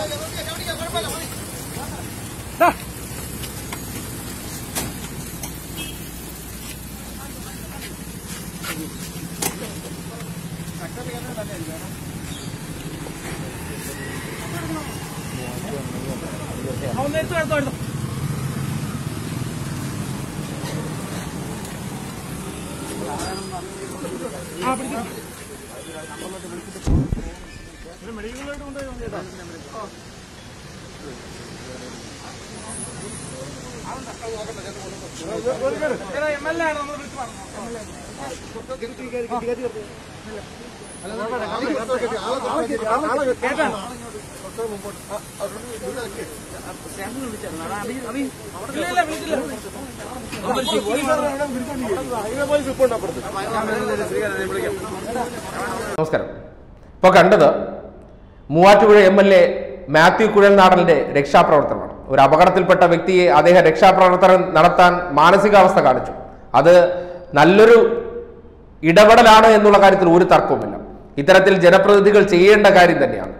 നമസ്കാരം ഇപ്പോൾ കണ്ടത് Muvattupuzha M L A Mathew കുഴൽനാടന്റെ രക്ഷാപ്രവർത്തനമാണ് ഒരു അപകടത്തിൽപ്പെട്ട വ്യക്തിയെ അദ്ദേഹം രക്ഷാപ്രവർത്തനം നടത്താൻ മാനസികാവസ്ഥ കാണിച്ചു അത് നല്ലൊരു ഇടപെടലാണ് എന്നുള്ള കാര്യത്തിൽ ഒരു തർക്കവുമില്ല ഇത്തരത്തിൽ ജനപ്രതിനിധികൾ ചെയ്യേണ്ട കാര്യം തന്നെയാണ്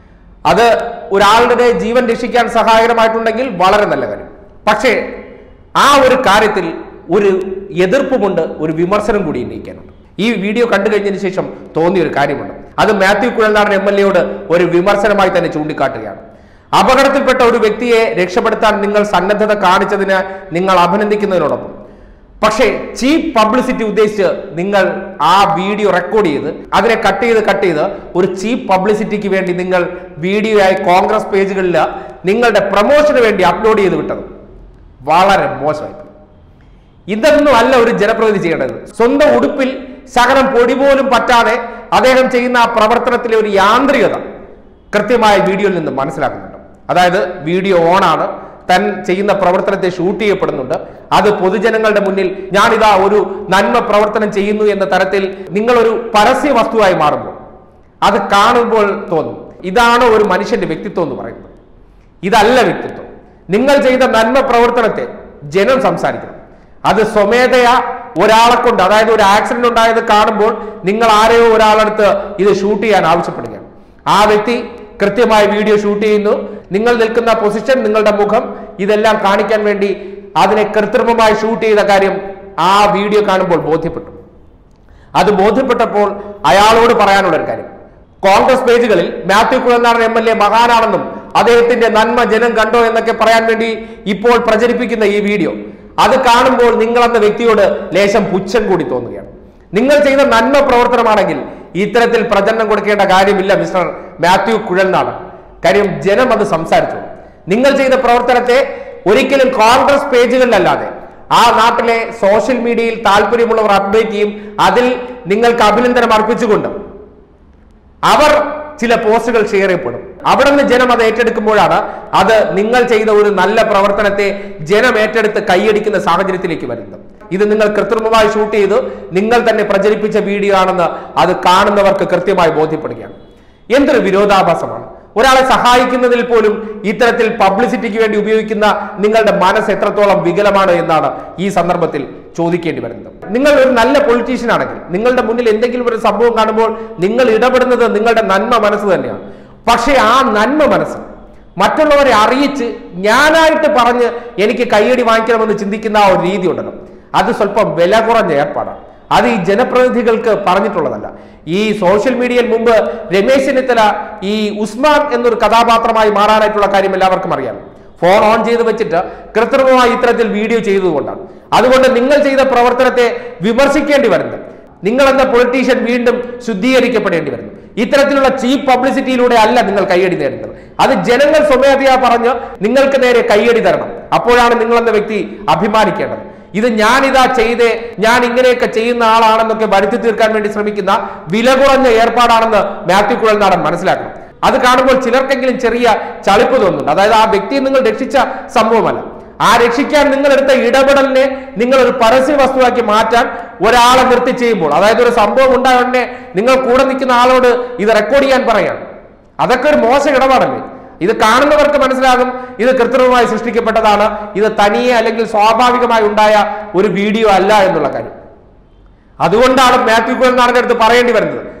അത് ഒരാളുടെ ജീവൻ രക്ഷിക്കാൻ സഹായകരമായിട്ടുണ്ടെങ്കിൽ വളരെ നല്ല കാര്യം പക്ഷേ ആ ഒരു കാര്യത്തിൽ ഒരു എതിർപ്പുമുണ്ട് ഒരു വിമർശനം കൂടി ഉന്നയിക്കാനുണ്ട് ഈ വീഡിയോ കണ്ടു കഴിഞ്ഞതിന് ശേഷം തോന്നിയ ഒരു കാര്യമുണ്ട് അത് മാത്യു കുഴൽനാടൻ എം എൽ എയോട് ഒരു വിമർശനമായി തന്നെ ചൂണ്ടിക്കാട്ടുകയാണ് അപകടത്തിൽപ്പെട്ട ഒരു വ്യക്തിയെ രക്ഷപ്പെടുത്താൻ നിങ്ങൾ സന്നദ്ധത കാണിച്ചതിന് നിങ്ങൾ അഭിനന്ദിക്കുന്നതിനോടൊപ്പം പക്ഷേ ചീപ്പ് പബ്ലിസിറ്റി ഉദ്ദേശിച്ച് നിങ്ങൾ ആ വീഡിയോ റെക്കോർഡ് ചെയ്ത് അതിനെ കട്ട് ചെയ്ത് കട്ട് ചെയ്ത് ഒരു ചീപ്പ് പബ്ലിസിറ്റിക്ക് വേണ്ടി നിങ്ങൾ വീഡിയോ ആയി കോൺഗ്രസ് പേജുകളിൽ നിങ്ങളുടെ പ്രൊമോഷന് വേണ്ടി അപ്ലോഡ് ചെയ്ത് വിട്ടത് വളരെ മോശമായി ഇതൊന്നും അല്ല ഒരു ജനപ്രതിനിധി ചെയ്യേണ്ടത് സ്വന്തം ഉടുപ്പിൽ ശകലം പൊടി പോലും പറ്റാതെ അദ്ദേഹം ചെയ്യുന്ന ആ പ്രവർത്തനത്തിലെ ഒരു യാന്ത്രികത കൃത്യമായ വീഡിയോയിൽ നിന്ന് മനസ്സിലാക്കുന്നുണ്ട് അതായത് വീഡിയോ ഓണാണ് താൻ ചെയ്യുന്ന പ്രവർത്തനത്തെ ഷൂട്ട് ചെയ്യപ്പെടുന്നുണ്ട് അത് പൊതുജനങ്ങളുടെ മുന്നിൽ ഞാനിതാ ഒരു നന്മ പ്രവർത്തനം ചെയ്യുന്നു എന്ന തരത്തിൽ നിങ്ങളൊരു പരസ്യ വസ്തുവായി മാറുമ്പോൾ അത് കാണുമ്പോൾ തോന്നും ഇതാണ് ഒരു മനുഷ്യന്റെ വ്യക്തിത്വം എന്ന് പറയുന്നത് ഇതല്ല വ്യക്തിത്വം നിങ്ങൾ ചെയ്ത നന്മ പ്രവർത്തനത്തെ ജനം സംസാരിക്കണം അത് സ്വമേധയാ ഒരാളെ കൊണ്ട് അതായത് ഒരു ആക്സിഡന്റ് ഉണ്ടായത് കാണുമ്പോൾ നിങ്ങൾ ആരെയോ ഒരാളടുത്ത് ഇത് ഷൂട്ട് ചെയ്യാൻ ആവശ്യപ്പെടുകയാണ് ആ വ്യക്തി കൃത്യമായ വീഡിയോ ഷൂട്ട് ചെയ്യുന്നു നിങ്ങൾ നിൽക്കുന്ന പൊസിഷൻ നിങ്ങളുടെ മുഖം ഇതെല്ലാം കാണിക്കാൻ വേണ്ടി അതിനെ കൃത്രിമമായി ഷൂട്ട് ചെയ്ത കാര്യം ആ വീഡിയോ കാണുമ്പോൾ ബോധ്യപ്പെട്ടു അത് ബോധ്യപ്പെട്ടപ്പോൾ അയാളോട് പറയാനുള്ള ഒരു കാര്യം കോൺഗ്രസ് പേജുകളിൽ Mathew Kuzhalnadan M L A മഹാനാണെന്നും അദ്ദേഹത്തിന്റെ നന്മ ജനം കണ്ടോ എന്നൊക്കെ പറയാൻ വേണ്ടി ഇപ്പോൾ പ്രചരിപ്പിക്കുന്ന ഈ വീഡിയോ അത് കാണുമ്പോൾ നിങ്ങൾ എന്ന വ്യക്തിയോട് ലേശം പുച്ഛം കൂടി തോന്നുകയാണ് നിങ്ങൾ ചെയ്ത നന്മ പ്രവർത്തനമാണെങ്കിൽ ഇത്തരത്തിൽ പ്രചരണം കൊടുക്കേണ്ട കാര്യമില്ല മിസ്റ്റർ മാത്യു കുഴൽനാടൻ കാര്യം ജനം അത് സംസാരിച്ചു നിങ്ങൾ ചെയ്ത പ്രവർത്തനത്തെ ഒരിക്കലും കോൺഗ്രസ് പേജുകളിലല്ലാതെ ആ നാട്ടിലെ സോഷ്യൽ മീഡിയയിൽ താല്പര്യമുള്ളവർ അപ്ഡേറ്റ് ചെയ്യും അതിൽ നിങ്ങൾക്ക് അഭിനന്ദനം അർപ്പിച്ചുകൊണ്ട് അവർ ചില പോസ്റ്റുകൾ ഷെയർ ചെയ്യപ്പെടും അവിടെ നിന്ന് ജനം അത് ഏറ്റെടുക്കുമ്പോഴാണ് അത് നിങ്ങൾ ചെയ്ത ഒരു നല്ല പ്രവർത്തനത്തെ ജനം ഏറ്റെടുത്ത് കൈയടിക്കുന്ന സാഹചര്യത്തിലേക്ക് വരുന്നത് ഇത് നിങ്ങൾ കൃത്രിമമായി ഷൂട്ട് ചെയ്ത് നിങ്ങൾ തന്നെ പ്രചരിപ്പിച്ച വീഡിയോ ആണെന്ന് അത് കാണുന്നവർക്ക് കൃത്യമായി ബോധ്യപ്പെടുകയാണ് എന്തൊരു വിരോധാഭാസമാണ് ഒരാളെ സഹായിക്കുന്നതിൽ പോലും ഇത്തരത്തിൽ പബ്ലിസിറ്റിക്ക് വേണ്ടി ഉപയോഗിക്കുന്ന നിങ്ങളുടെ മനസ്സ് എത്രത്തോളം വികലമാണ് എന്നാണ് ഈ സന്ദർഭത്തിൽ ചോദിക്കേണ്ടി വരുന്നത് നിങ്ങൾ ഒരു നല്ല പൊളിറ്റീഷ്യൻ ആണെങ്കിൽ നിങ്ങളുടെ മുന്നിൽ എന്തെങ്കിലും ഒരു സംഭവം കാണുമ്പോൾ നിങ്ങൾ ഇടപെടുന്നത് നിങ്ങളുടെ നന്മ മനസ്സ് തന്നെയാണ് പക്ഷേ ആ നന്മ മനസ്സ് മറ്റുള്ളവരെ അറിയിച്ച് ഞാനായിട്ട് പറഞ്ഞ് എനിക്ക് കയ്യടി വാങ്ങിക്കണമെന്ന് ചിന്തിക്കുന്ന ആ ഒരു രീതി ഉണ്ടല്ലോ അത് സ്വല്പം വില കുറഞ്ഞ ഏർപ്പാടാണ് അത് ഈ ജനപ്രതിനിധികൾക്ക് പറഞ്ഞിട്ടുള്ളതല്ല ഈ സോഷ്യൽ മീഡിയയിൽ മുമ്പ് രമേശ് ചെന്നിത്തല ഈ ഉസ്മാൻ എന്നൊരു കഥാപാത്രമായി മാറാനായിട്ടുള്ള കാര്യം എല്ലാവർക്കും അറിയാം ഫോൺ ഓൺ ചെയ്ത് വെച്ചിട്ട് കൃത്രിമമായി ഇത്തരത്തിൽ വീഡിയോ ചെയ്തതുകൊണ്ടാണ് അതുകൊണ്ട് നിങ്ങൾ ചെയ്ത പ്രവർത്തനത്തെ വിമർശിക്കേണ്ടി വരുന്നത് നിങ്ങൾ എന്ന പൊളിറ്റീഷ്യൻ വീണ്ടും ശുദ്ധീകരിക്കപ്പെടേണ്ടി വരുന്നു ഇത്തരത്തിലുള്ള ചീപ്പ് പബ്ലിസിറ്റിയിലൂടെ അല്ല നിങ്ങൾ കൈയടി നേടേണ്ടത് അത് ജനങ്ങൾ സ്വമേധയാ പറഞ്ഞ് നിങ്ങൾക്ക് നേരെ കൈയടി തരണം അപ്പോഴാണ് നിങ്ങൾ എന്ന വ്യക്തി അഭിമാനിക്കേണ്ടത് ഇത് ഞാനിതാ ചെയ്തേ ഞാൻ ഇങ്ങനെയൊക്കെ ചെയ്യുന്ന ആളാണെന്നൊക്കെ വരുത്തി തീർക്കാൻ വേണ്ടി ശ്രമിക്കുന്ന വില കുറഞ്ഞ ഏർപ്പാടാണെന്ന് മാത്യു കുഴൽനാടൻ മനസ്സിലാക്കണം അത് കാണുമ്പോൾ ചിലർക്കെങ്കിലും ചെറിയ ചളിപ്പ് തോന്നുന്നുണ്ട് അതായത് ആ വ്യക്തിയെ നിങ്ങൾ രക്ഷിച്ച സംഭവമല്ല ആ രക്ഷിക്കാൻ നിങ്ങൾ എടുത്ത ഇടപെടലിനെ നിങ്ങൾ ഒരു പരസ്യ വസ്തുവാക്കി മാറ്റാൻ ഒരാളെ നിർത്തി ചെയ്യുമ്പോൾ അതായത് ഒരു സംഭവം ഉണ്ടായ ഉടനെ നിങ്ങൾ കൂടെ നിൽക്കുന്ന ആളോട് ഇത് റെക്കോർഡ് ചെയ്യാൻ പറയാണ് അതൊക്കെ ഒരു മോശം ഇടപാടല്ലേ ഇത് കാണുന്നവർക്ക് മനസ്സിലാകും ഇത് കൃത്രിമമായി സൃഷ്ടിക്കപ്പെട്ടതാണ് ഇത് തനിയെ അല്ലെങ്കിൽ സ്വാഭാവികമായി ഉണ്ടായ ഒരു വീഡിയോ അല്ല എന്നുള്ള കാര്യം അതുകൊണ്ടാണ് മാത്യു കുഴൽനാടന്റെ അടുത്ത് പറയേണ്ടി വരുന്നത്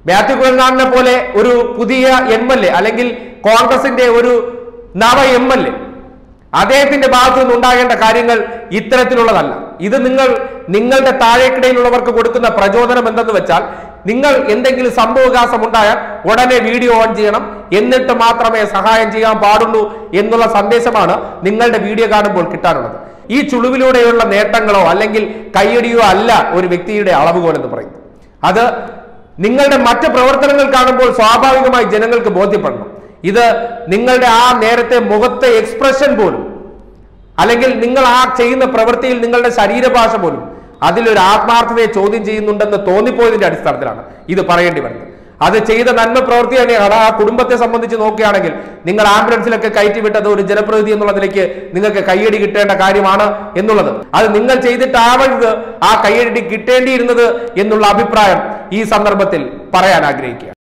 മാത്യു കുഴൽനാടിനെ പോലെ ഒരു പുതിയ എം എൽ എ അല്ലെങ്കിൽ കോൺഗ്രസിന്റെ ഒരു നവ എം എൽ എ അദ്ദേഹത്തിന്റെ ഭാഗത്തു നിന്ന് ഉണ്ടാകേണ്ട കാര്യങ്ങൾ ഇത്തരത്തിലുള്ളതല്ല ഇത് നിങ്ങൾ നിങ്ങളുടെ താഴേക്കിടയിലുള്ളവർക്ക് കൊടുക്കുന്ന പ്രചോദനം എന്തെന്ന് വെച്ചാൽ നിങ്ങൾ എന്തെങ്കിലും സംഭവവികാസം ഉണ്ടായാൽ ഉടനെ വീഡിയോ ഓൺ ചെയ്യണം എന്നിട്ട് മാത്രമേ സഹായം ചെയ്യാൻ പാടുള്ളൂ എന്നുള്ള സന്ദേശമാണ് നിങ്ങളുടെ വീഡിയോ കാണുമ്പോൾ കിട്ടാനുള്ളത് ഈ ചുളിവിലൂടെയുള്ള നേട്ടങ്ങളോ അല്ലെങ്കിൽ കയ്യടിയോ അല്ല ഒരു വ്യക്തിയുടെ അളവുകോൽ എന്ന് പറയുന്നത് അത് നിങ്ങളുടെ മറ്റ് പ്രവർത്തനങ്ങൾ കാണുമ്പോൾ സ്വാഭാവികമായി ജനങ്ങൾക്ക് ബോധ്യപ്പെടണം ഇത് നിങ്ങളുടെ ആ നേരത്തെ മുഖത്തെ എക്സ്പ്രഷൻ പോലും അല്ലെങ്കിൽ നിങ്ങൾ ആ ചെയ്യുന്ന പ്രവൃത്തിയിൽ നിങ്ങളുടെ ശരീരഭാഷ പോലും അതിലൊരു ആത്മാർത്ഥതയെ ചോദ്യം ചെയ്യുന്നുണ്ടെന്ന് തോന്നിപ്പോയതിന്റെ അടിസ്ഥാനത്തിലാണ് ഇത് പറയേണ്ടി വരുന്നത് അത് ചെയ്ത നന്മ പ്രവൃത്തി തന്നെയാണ് ആ കുടുംബത്തെ സംബന്ധിച്ച് നോക്കുകയാണെങ്കിൽ നിങ്ങൾ ആംബുലൻസിലൊക്കെ കയറ്റി വിട്ടത് ഒരു ജനപ്രതിനിധി എന്നുള്ളതിലേക്ക് നിങ്ങൾക്ക് കയ്യടി കിട്ടേണ്ട കാര്യമാണ് എന്നുള്ളത് അത് നിങ്ങൾ ചെയ്തിട്ടാവരുത് ആ കയ്യടി കിട്ടേണ്ടിയിരുന്നത് എന്നുള്ള അഭിപ്രായം ഈ സന്ദർഭത്തിൽ പറയാൻ ആഗ്രഹിക്കുക